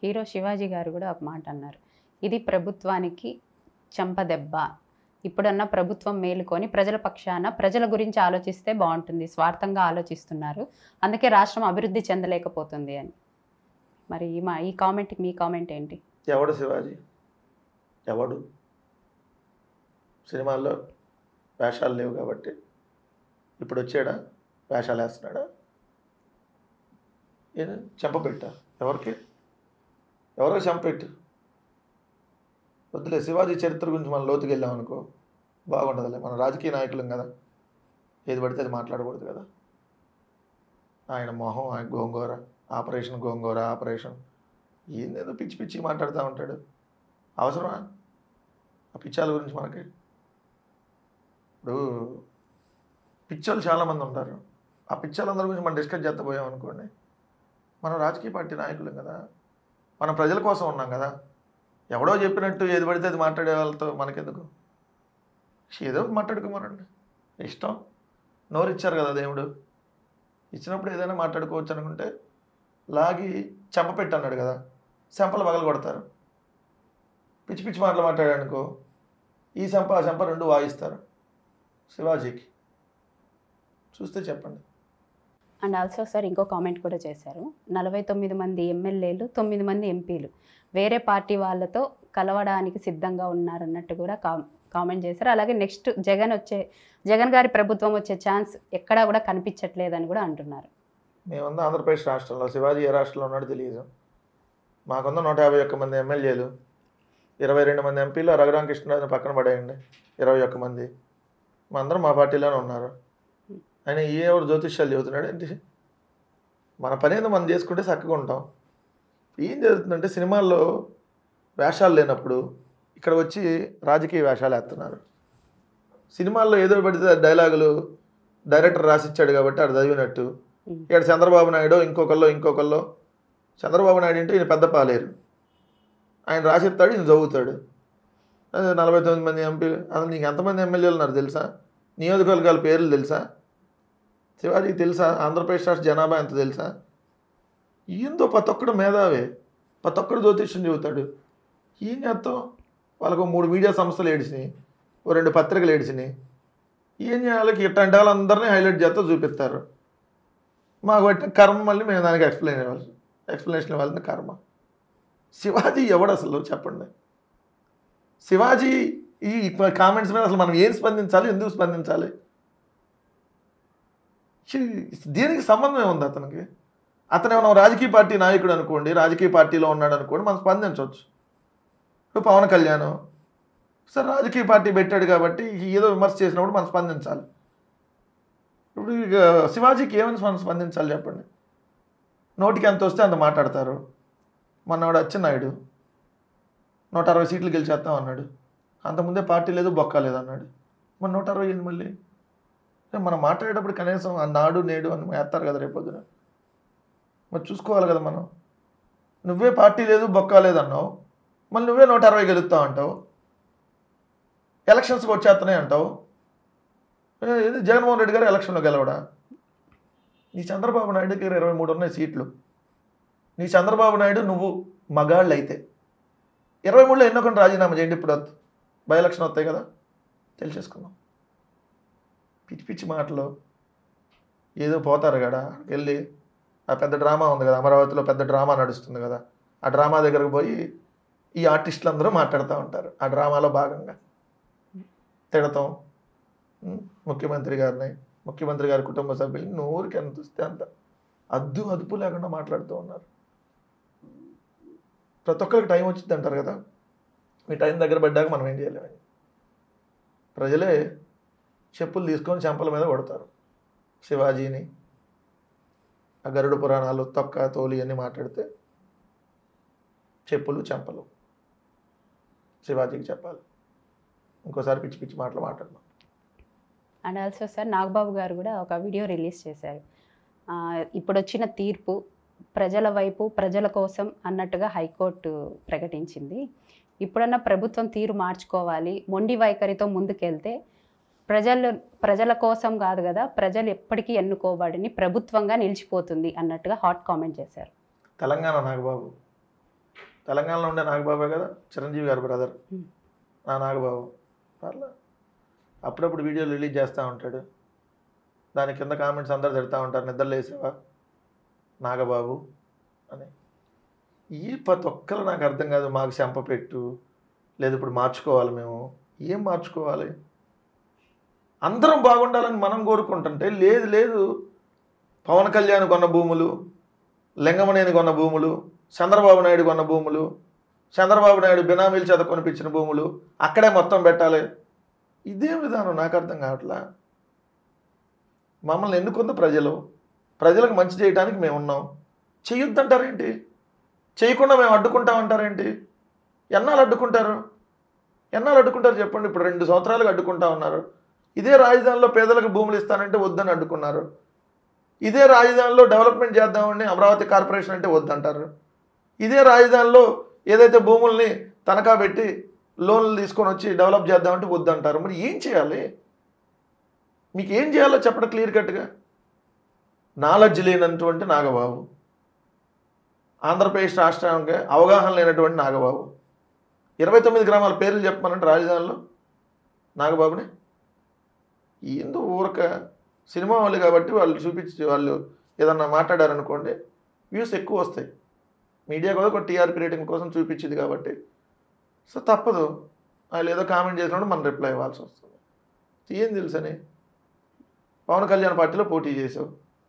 Hero Shivaji గారు కూడా ఒక మాట అన్నారు ఇది ప్రభుత్వానికి చెంపదెబ్బ ఇప్పుడన్నా ప్రభుత్వం మేలుకొని ప్రజల పక్షాన ప్రజల గురించి ఆలోచిస్తే బాగుంటుంది స్వార్థంగా ఆలోచిస్తున్నారు అందుకే రాష్ట్రం అభివృద్ధి చెందలేకపోతుంది అని మరి ఈ మా ఈ కామెంట్కి మీ కామెంట్ ఏంటి ఎవడు శివాజీ ఎవడు సినిమాల్లో వేషాలు లేవు కాబట్టి ఇప్పుడు వచ్చాడా వేషాలు వేస్తున్నాడా ఏం చెంపపెట్టా ఎవరికి ఎవరో చెంపెట్టు వద్దులే శివాజీ చరిత్ర గురించి మనం లోతుకి వెళ్ళాం అనుకో బాగుంటుందిలే మన రాజకీయ నాయకులం కదా ఏది పడితే అది మాట్లాడకూడదు కదా ఆయన మొహం ఆయన గోంగూర ఆపరేషన్ గోంగూర ఆపరేషన్ ఏందేదో పిచ్చి పిచ్చి మాట్లాడుతూ ఉంటాడు అవసరమా ఆ పిచ్చాల గురించి మనకి ఇప్పుడు పిచ్చోళ్ళు చాలామంది ఉంటారు ఆ పిచ్చాలందరి గురించి మనం డిస్కస్ చేస్తా పోయాం అనుకోండి మనం రాజకీయ పార్టీ నాయకులం కదా మనం ప్రజల కోసం ఉన్నాం కదా ఎవడో చెప్పినట్టు ఏది పడితే అది మాట్లాడే వాళ్ళతో మనకెందుకు ఏదో ఒకటి మాట్లాడుకోమనండి ఇష్టం నోరు ఇచ్చారు కదా దేవుడు ఇచ్చినప్పుడు ఏదైనా మాట్లాడుకోవచ్చు అనుకుంటే లాగి చెంపపెట్టి అన్నాడు కదా చెంపలు పగలు కొడతారు పిచ్చి పిచ్చి మాటలు మాట్లాడాడు అనుకో ఈ చెంప ఆ చెంప రెండు వాయిస్తారు శివాజీకి చూస్తే చెప్పండి అండ్ ఆల్సో సార్ ఇంకో కామెంట్ కూడా చేశారు నలభై తొమ్మిది మంది ఎమ్మెల్యేలు తొమ్మిది మంది ఎంపీలు వేరే పార్టీ వాళ్ళతో కలవడానికి సిద్ధంగా ఉన్నారన్నట్టు కూడా కా కామెంట్ చేశారు అలాగే నెక్స్ట్ జగన్ వచ్చే జగన్ గారి ప్రభుత్వం వచ్చే ఛాన్స్ ఎక్కడా కూడా కనిపించట్లేదని కూడా అంటున్నారు మేముందా ఆంధ్రప్రదేశ్ రాష్ట్రంలో శివాజీ ఏ రాష్ట్రంలో ఉన్నాడో తెలియదు మాకుంద నూట యాభై ఒక్క మంది ఎమ్మెల్యేలు ఇరవై రెండు మంది ఎంపీలు రఘురామకృష్ణరాజుని పక్కన పడేయండి ఇరవై ఒక్క మంది మా అందరం మా పార్టీలోనే ఉన్నారు ఆయన ఏ ఎవరు జ్యోతిష్యాలు చెబుతున్నాడు ఏంటి మన పని ఏదో మనం చేసుకుంటే చక్కగా ఉంటాం ఏం జరుగుతుందంటే సినిమాల్లో వేషాలు లేనప్పుడు ఇక్కడ వచ్చి రాజకీయ వేషాలు వేస్తున్నారు సినిమాల్లో ఏదో పడితే డైలాగులు డైరెక్టర్ రాసిచ్చాడు కాబట్టి అది చదివినట్టు ఇక్కడ చంద్రబాబు నాయుడు ఇంకొకళ్ళు ఇంకొకళ్ళు చంద్రబాబు నాయుడు అంటే ఈయన పెద్ద పాలేరు ఆయన రాసిస్తాడు ఈయన చదువుతాడు అదే నలభై తొమ్మిది మంది ఎంపీ అసలు నీకు ఎంతమంది ఎమ్మెల్యేలు ఉన్నారు తెలుసా నియోజకవర్గాల పేర్లు తెలుసా శివాజీకి తెలుసా ఆంధ్రప్రదేశ్ రాష్ట్ర జనాభా ఎంత తెలుసా ఏందో ప్రతి ఒక్కడు మేధావే ప్రతి ఒక్కడు జ్యోతిష్యం చెబుతాడు ఏం చేస్తాం వాళ్ళకు మూడు మీడియా సంస్థలు ఏడిచినాయి ఓ రెండు పత్రికలు ఏడిచినాయి ఏం చేయాలి ఇట్లాంటి వాళ్ళందరినీ హైలైట్ చేస్తూ చూపిస్తారు మాకు పట్టిన కర్మ మళ్ళీ మేము దానికి ఎక్స్ప్లెయిన్ ఇవ్వాలి ఎక్స్ప్లెనేషన్ ఇవ్వాల్సిన కర్మ శివాజీ ఎవడు అసలు చెప్పండి శివాజీ ఈ కామెంట్స్ మీద అసలు మనం ఏం స్పందించాలి ఎందుకు స్పందించాలి ఛీ, దీనికి సంబంధం ఏముంది అతనికి అతను ఏమైనా రాజకీయ పార్టీ నాయకుడు అనుకోండి రాజకీయ పార్టీలో ఉన్నాడు అనుకోండి మనం స్పందించవచ్చు ఇప్పుడు పవన్ కళ్యాణ్ సార్ రాజకీయ పార్టీ పెట్టాడు కాబట్టి ఏదో విమర్శ చేసినప్పుడు మనం స్పందించాలి ఇప్పుడు ఇక శివాజీకి ఏమని మనం స్పందించాలి చెప్పండి నోటికి ఎంత వస్తే అంత మాట్లాడతారు మొన్నవాడు అచ్చెన్నాయుడు నూట అరవై సీట్లు గెలిచేస్తాం అన్నాడు అంతకుముందే పార్టీ లేదు బొక్క లేదు అన్నాడు మరి నూట అరవై ఏంది మళ్ళీ అంటే మనం మాట్లాడేటప్పుడు కనీసం ఆ నాడు నేడు అని వేస్తారు కదా రేపొద్దున మరి చూసుకోవాలి కదా మనం నువ్వే పార్టీ లేదు బొక్క లేదు అన్నావు మళ్ళీ నువ్వే నూట అరవై గెలుస్తావు అంటావు ఎలక్షన్స్కి వచ్చేస్తున్నాయి అంటావు ఏ, ఏది జగన్మోహన్ రెడ్డి గారు ఎలక్షన్లో గెలవడా నీ చంద్రబాబు నాయుడు దగ్గర ఇరవై మూడు ఉన్నాయి సీట్లు నీ చంద్రబాబు నాయుడు నువ్వు మగాళ్ళు అయితే ఇరవై మూడులో ఎన్నో కొన్ని రాజీనామా చేయండి ఇప్పుడు వద్దు బై ఎలక్షన్ వస్తాయి కదా తెలిసేసుకుందాం పిచ్చి పిచ్చి మాటలు ఏదో పోతారు కదా అక్కడికి వెళ్ళి ఆ పెద్ద డ్రామా ఉంది కదా అమరావతిలో పెద్ద డ్రామా నడుస్తుంది కదా ఆ డ్రామా దగ్గరకు పోయి ఈ ఆర్టిస్టులు అందరూ మాట్లాడుతూ ఉంటారు ఆ డ్రామాలో భాగంగా తిడతాం ఉం, ముఖ్యమంత్రి గారిని ముఖ్యమంత్రి గారి కుటుంబ సభ్యుల్ని నూరికి ఎంత వస్తే అంత అద్దు అదుపు లేకుండా మాట్లాడుతూ ఉన్నారు ప్రతి ఒక్కరికి టైం వచ్చింది అంటారు కదా మీ టైం దగ్గర పడ్డాక మనం ఏం చేయలేము ప్రజలే చెప్పులు తీసుకొని చెంపల మీద కొడతారు శివాజీని ఆ గరుడు పురాణాలు తొక్క తోలి అన్నీ మాట్లాడితే చెప్పులు చెంపలు శివాజీకి చెప్పాలి ఇంకోసారి పిచ్చి పిచ్చి మాటలు మాట్లాడదాం అండ్ ఆల్సో సార్ నాగబాబు గారు కూడా ఒక వీడియో రిలీజ్ చేశారు ఆ, ఇప్పుడు వచ్చిన తీర్పు ప్రజల వైపు ప్రజల కోసం అన్నట్టుగా హైకోర్టు ప్రకటించింది ఇప్పుడన్నా ప్రభుత్వం తీరు మార్చుకోవాలి మొండి వైఖరితో ముందుకెళ్తే ప్రజలు ప్రజల కోసం కాదు కదా ప్రజలు ఎప్పటికీ ఎన్నుకోబడిని ప్రభుత్వంగా నిలిచిపోతుంది అన్నట్టుగా హాట్ కామెంట్ చేశారు తెలంగాణ నాగబాబు తెలంగాణలో ఉండే నాగబాబే కదా చిరంజీవి గారు బ్రదర్ Hmm. నా నాగబాబు పర్లే అప్పుడప్పుడు వీడియోలు రిలీజ్ చేస్తూ ఉంటాడు దాని కింద కామెంట్స్ అందరు తిడతా ఉంటారు నిద్ర లేసావా నాగబాబు అని ఈ ప్రతి ఒక్కరు నాకు అర్థం కాదు మాకు చెంప పెట్టు లేదు ఇప్పుడు మార్చుకోవాలి మేము ఏం మార్చుకోవాలి అందరం బాగుండాలని మనం కోరుకుంటుంటే లేదు లేదు పవన్ కళ్యాణ్ కొన్న భూములు లింగమనేని కొన్న భూములు చంద్రబాబు నాయుడు కొన్న భూములు చంద్రబాబు నాయుడు బినామీల చేత కొనిపించిన భూములు అక్కడే మొత్తం పెట్టాలి ఇదేం విధానం నాకు అర్థం కావట్లా మమ్మల్ని ఎన్నుకుంది ప్రజలు ప్రజలకు మంచి చేయడానికి మేము ఉన్నాం చెయ్యొద్దంటారేంటి చేయకుండా మేము అడ్డుకుంటామంటారేంటి ఎన్నాళ్ళు అడ్డుకుంటారు ఎన్నాళ్ళు అడ్డుకుంటారు చెప్పండి ఇప్పుడు రెండు సంవత్సరాలుగా అడ్డుకుంటా ఉన్నారు ఇదే రాజధానిలో పేదలకు భూములు ఇస్తానంటే వద్దని అడ్డుకున్నారు ఇదే రాజధానిలో డెవలప్మెంట్ చేద్దామని అమరావతి కార్పొరేషన్ అంటే వద్దంటారు ఇదే రాజధానిలో ఏదైతే భూముల్ని తనఖా పెట్టి లోన్లు తీసుకొని వచ్చి డెవలప్ చేద్దామంటే వద్దంటారు మరి ఏం చేయాలి మీకు ఏం చేయాలో చెప్పడం క్లియర్ కట్గా నాలెడ్జ్ లేనటువంటి నాగబాబు ఆంధ్రప్రదేశ్ రాష్ట్రానికి అవగాహన లేనటువంటి నాగబాబు ఇరవై తొమ్మిది గ్రామాల పేర్లు చెప్పమనంటే రాజధానిలో నాగబాబుని ఏందో ఊరక సినిమా వాళ్ళు కాబట్టి వాళ్ళు చూపించి వాళ్ళు ఏదన్నా మాట్లాడారనుకోండి వ్యూస్ ఎక్కువ వస్తాయి మీడియా కూడా ఒక టీఆర్పీ రేటింగ్ కోసం చూపించింది కాబట్టి సో తప్పదు వాళ్ళు ఏదో కామెంట్ చేసినప్పుడు మనం రిప్లై ఇవ్వాల్సి వస్తుంది ఏం తెలుసని పవన్ కళ్యాణ్ పార్టీలో పోటీ చేసావు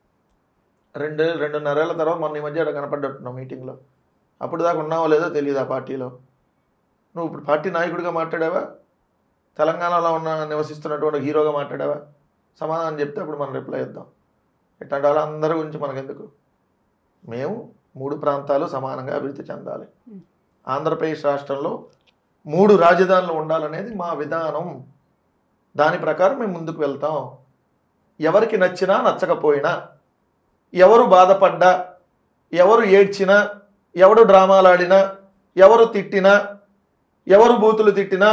రెండు రెండున్నరేళ్ల తర్వాత మొన్న ఈ మధ్య అక్కడ కనపడ్డట్టున్నావు మీటింగ్లో అప్పుడు దాకా ఉన్నావో లేదో తెలియదు ఆ పార్టీలో నువ్వు ఇప్పుడు పార్టీ నాయకుడిగా మాట్లాడావా తెలంగాణలో ఉన్న నివసిస్తున్నటువంటి హీరోగా మాట్లాడావా సమాధానం చెప్తే అప్పుడు మనం రిప్లై ఇద్దాం ఇట్లాంటి వాళ్ళందరి గురించి మనకెందుకు మేము మూడు ప్రాంతాలు సమానంగా అభివృద్ధి చెందాలి ఆంధ్రప్రదేశ్ రాష్ట్రంలో మూడు రాజధానులు ఉండాలనేది మా విధానం దాని ప్రకారం మేము ముందుకు వెళ్తాం ఎవరికి నచ్చినా నచ్చకపోయినా ఎవరు బాధపడ్డా ఎవరు ఏడ్చినా ఎవడు డ్రామాలు ఆడినా ఎవరు తిట్టినా ఎవరు బూతులు తిట్టినా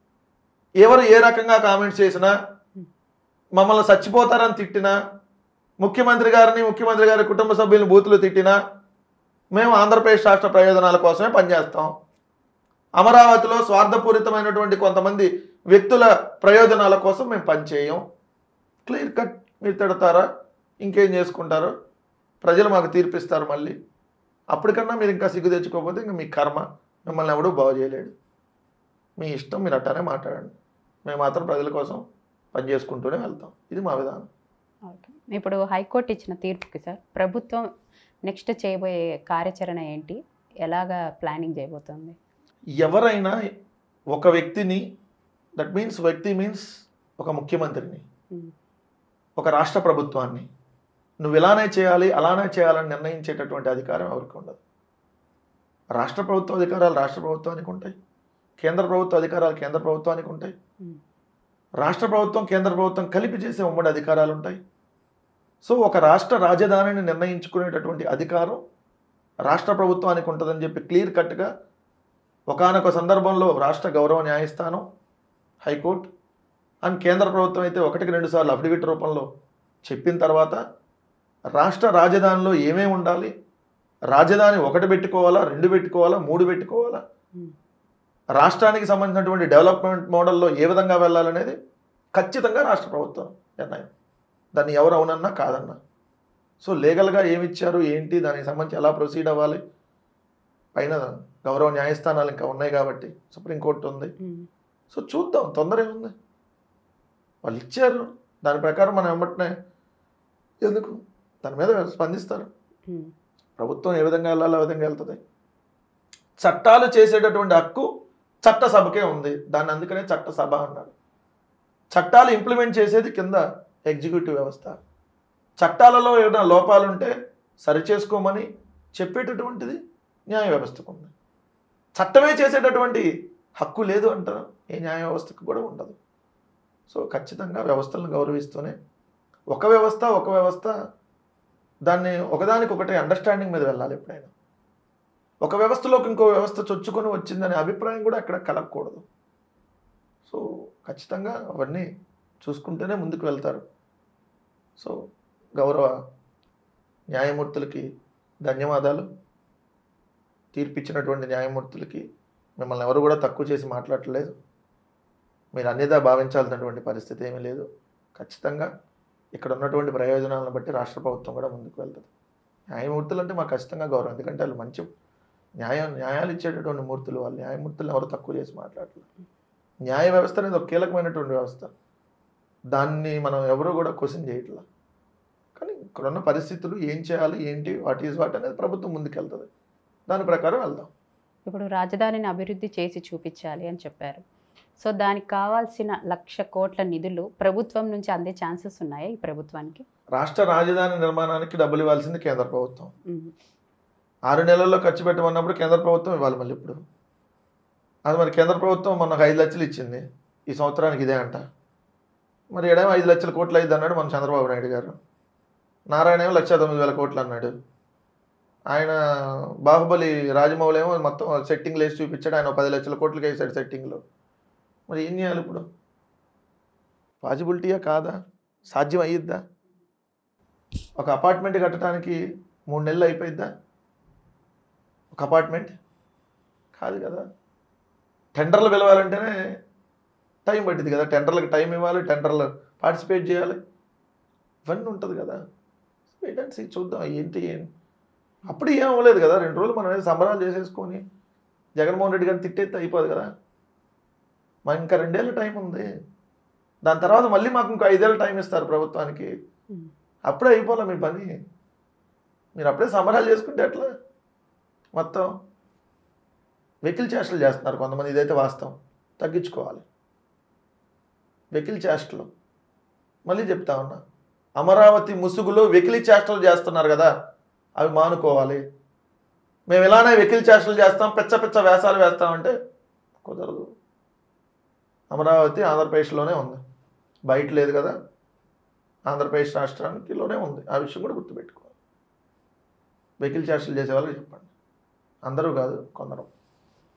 ఎవరు ఏ రకంగా కామెంట్స్ చేసినా మమ్మల్ని చచ్చిపోతారని తిట్టినా ముఖ్యమంత్రి గారిని ముఖ్యమంత్రి గారి కుటుంబ సభ్యులను బూతులు తిట్టినా మేము ఆంధ్రప్రదేశ్ రాష్ట్ర ప్రయోజనాల కోసమే పనిచేస్తాం అమరావతిలో స్వార్థపూరితమైనటువంటి కొంతమంది వ్యక్తుల ప్రయోజనాల కోసం మేము పనిచేయం క్లియర్ కట్ మీరు తిడతారా ఇంకేం చేసుకుంటారో ప్రజలు మాకు తీర్పిస్తారు మళ్ళీ అప్పటికన్నా మీరు ఇంకా సిగ్గు తెచ్చుకోకపోతే ఇంకా మీ కర్మ మిమ్మల్ని ఎవడూ బాగు చేయలేడు మీ ఇష్టం మీరు అట్టానే మాట్లాడండి మేము మాత్రం ప్రజల కోసం పనిచేసుకుంటూనే వెళ్తాం ఇది మా విధానం ఓకే. ఇప్పుడు హైకోర్టు ఇచ్చిన తీర్పుకి సార్ ప్రభుత్వం నెక్స్ట్ చేయబోయే కార్యాచరణ ఏంటి ఎలాగా ప్లానింగ్ చేయబోతుంది ఎవరైనా ఒక వ్యక్తిని దట్ మీన్స్ వ్యక్తి మీన్స్ ఒక ముఖ్యమంత్రిని ఉమ్. ఒక రాష్ట్ర ప్రభుత్వాన్ని నువ్వు ఇలానే చేయాలి అలానే చేయాలని నిర్ణయించేటటువంటి అధికారం ఎవరికి ఉండదు రాష్ట్ర ప్రభుత్వ అధికారాలు రాష్ట్ర ప్రభుత్వానికి ఉంటాయి కేంద్ర ప్రభుత్వ అధికారాలు కేంద్ర ప్రభుత్వానికి ఉంటాయి ఉమ్. రాష్ట్ర ప్రభుత్వం కేంద్ర ప్రభుత్వం కలిపి చేసే ఉమ్మడి అధికారాలు ఉంటాయి సో ఒక రాష్ట్ర రాజధానిని నిర్ణయించుకునేటటువంటి అధికారం రాష్ట్ర ప్రభుత్వానికి ఉంటుందని చెప్పి క్లియర్ కట్గా ఒకానొక సందర్భంలో రాష్ట్ర గౌరవ న్యాయస్థానం హైకోర్టు అండ్ కేంద్ర ప్రభుత్వం అయితే ఒకటికి రెండు సార్లు అఫిడవిట్ రూపంలో చెప్పిన తర్వాత రాష్ట్ర రాజధానిలో ఏమేమి ఉండాలి రాజధాని ఒకటి పెట్టుకోవాలా రెండు పెట్టుకోవాలా మూడు పెట్టుకోవాలా ఉమ్. రాష్ట్రానికి సంబంధించినటువంటి డెవలప్మెంట్ మోడల్లో ఏ విధంగా వెళ్ళాలనేది ఖచ్చితంగా రాష్ట్ర ప్రభుత్వం నిర్ణయం దాన్ని ఎవరు అవునన్నా కాదన్నా సో లీగల్గా ఏమి ఇచ్చారు ఏంటి దానికి సంబంధించి ఎలా ప్రొసీడ్ అవ్వాలి పైన గౌరవ న్యాయస్థానాలు ఇంకా ఉన్నాయి కాబట్టి సుప్రీంకోర్టు ఉంది ఉమ్. సో చూద్దాం తొందర ఏముంది వాళ్ళు ఇచ్చారు దాని ప్రకారం మనం వెంబటనే ఎందుకు దాని మీద స్పందిస్తారు ఉమ్. ప్రభుత్వం ఏ విధంగా వెళ్ళాలో ఆ విధంగా వెళ్తుంది చట్టాలు చేసేటటువంటి హక్కు చట్టసభకే ఉంది దాన్ని అందుకనే చట్టసభ అన్నారు చట్టాలు ఇంప్లిమెంట్ చేసేది కింద ఎగ్జిక్యూటివ్ వ్యవస్థ చట్టాలలో ఏదైనా లోపాలు ఉంటే సరిచేసుకోమని చెప్పేటటువంటిది న్యాయ వ్యవస్థకు ఉంది చట్టమే చేసేటటువంటి హక్కు లేదు అంటారు ఏ న్యాయ వ్యవస్థకు కూడా ఉండదు సో ఖచ్చితంగా వ్యవస్థలను గౌరవిస్తూనే ఒక వ్యవస్థ ఒక వ్యవస్థ దాన్ని ఒకదానికొకటి అండర్స్టాండింగ్ మీద వెళ్ళాలి ఎప్పుడైనా ఒక వ్యవస్థలోకి ఇంకో వ్యవస్థ చొచ్చుకొని వచ్చిందనే అభిప్రాయం కూడా అక్కడ కలగకూడదు సో ఖచ్చితంగా అవన్నీ చూసుకుంటూనే ముందుకు వెళ్తారు సో గౌరవ న్యాయమూర్తులకి ధన్యవాదాలు తీర్పిచ్చినటువంటి న్యాయమూర్తులకి మిమ్మల్ని ఎవరు కూడా తక్కువ చేసి మాట్లాడట్లేదు మీరు అన్నిదా భావించాల్సినటువంటి పరిస్థితి ఏమీ లేదు ఖచ్చితంగా ఇక్కడ ఉన్నటువంటి ప్రయోజనాలను బట్టి రాష్ట్ర ప్రభుత్వం కూడా ముందుకు వెళ్తుంది న్యాయమూర్తులు అంటే మాకు ఖచ్చితంగా గౌరవం ఎందుకంటే వాళ్ళు మంచి న్యాయం న్యాయాలు ఇచ్చేటటువంటి మూర్తులు వాళ్ళు న్యాయమూర్తులు ఎవరు తక్కువ చేసి మాట్లాడలేదు న్యాయ వ్యవస్థ అనేది ఒక కీలకమైనటువంటి వ్యవస్థ దాన్ని మనం ఎవరు కూడా క్వశ్చన్ చేయట్లా కానీ ఇక్కడున్న పరిస్థితులు ఏం చేయాలి ఏంటి వాట్ ఈజ్ వాట్ అనేది ప్రభుత్వం ముందుకెళ్తుంది దాని ప్రకారం వెళ్దాం ఇప్పుడు రాజధానిని అభివృద్ధి చేసి చూపించాలి అని చెప్పారు సో దానికి కావాల్సిన లక్ష కోట్ల నిధులు ప్రభుత్వం నుంచి అందే ఛాన్సెస్ ఉన్నాయా ఈ ప్రభుత్వానికి రాష్ట్ర రాజధాని నిర్మాణానికి డబ్బులు ఇవ్వాల్సింది కేంద్ర ప్రభుత్వం ఉమ్. ఆరు నెలల్లో ఖర్చు పెట్టమన్నప్పుడు కేంద్ర ప్రభుత్వం ఇవ్వాలి మళ్ళీ ఇప్పుడు అది మరి కేంద్ర ప్రభుత్వం మొన్న ఒక ఐదు లక్షలు ఇచ్చింది ఈ సంవత్సరానికి ఇదే అంట మరి ఏడేమో ఐదు లక్షల కోట్లు అయింది అన్నాడు మన చంద్రబాబు నాయుడు గారు నారాయణ ఏమో లక్ష తొమ్మిది వేల కోట్లు అన్నాడు ఆయన బాహుబలి రాజమౌళి ఏమో మొత్తం సెట్టింగ్ లేసి చూపించాడు ఆయన ఒక పది లక్షల కోట్లకి వేసాడు సెట్టింగ్లో మరి ఏం చేయాలి ఇప్పుడు పాసిబిలిటీయా కాదా సాధ్యం అయ్యిద్దా ఒక అపార్ట్మెంట్ కట్టడానికి మూడు నెలలు అయిపోయిద్దా ఒక అపార్ట్మెంట్ కాదు కదా టెండర్లు పిలవాలంటేనే టైం పట్టింది కదా టెండర్లకు టైం ఇవ్వాలి టెండర్లు పార్టిసిపేట్ చేయాలి ఇవన్నీ ఉంటుంది కదా వెయిట్ అండ్ సీ చూద్దాం ఏంటి ఏం అప్పుడు ఏం అవ్వలేదు కదా రెండు రోజులు మనం ఏదో సంబరాలు చేసేసుకొని జగన్మోహన్ రెడ్డి గారిని తిట్టేస్తే అయిపోదు కదా మాకు ఇంకా రెండేళ్ళ టైం ఉంది దాని తర్వాత మళ్ళీ మాకు ఇంకో ఐదేళ్ళ టైం ఇస్తారు ప్రభుత్వానికి ఉమ్. అప్పుడే అయిపోలే మీ పని మీరు అప్పుడే సంబరాలు చేసుకుంటే ఎట్లా మొత్తం వెకిల్ చేష్టలు చేస్తున్నారు కొంతమంది ఇదైతే వాస్తవం తగ్గించుకోవాలి వెకిల్ చేష్టలు మళ్ళీ చెప్తా ఉన్నా అమరావతి ముసుగులో వెకిలి చేష్టలు చేస్తున్నారు కదా అవి మానుకోవాలి మేము ఇలానే వెకిలి చేష్టలు చేస్తాం పెచ్చ పెచ్చ వేషాలు వేస్తామంటే కుదరదు అమరావతి ఆంధ్రప్రదేశ్లోనే ఉంది బయట లేదు కదా ఆంధ్రప్రదేశ్ రాష్ట్రానికిలోనే ఉంది ఆ విషయం కూడా గుర్తుపెట్టుకోవాలి వెహికల్ చార్జీలు చేసే వాళ్ళకి చెప్పండి అందరూ కాదు కొందరు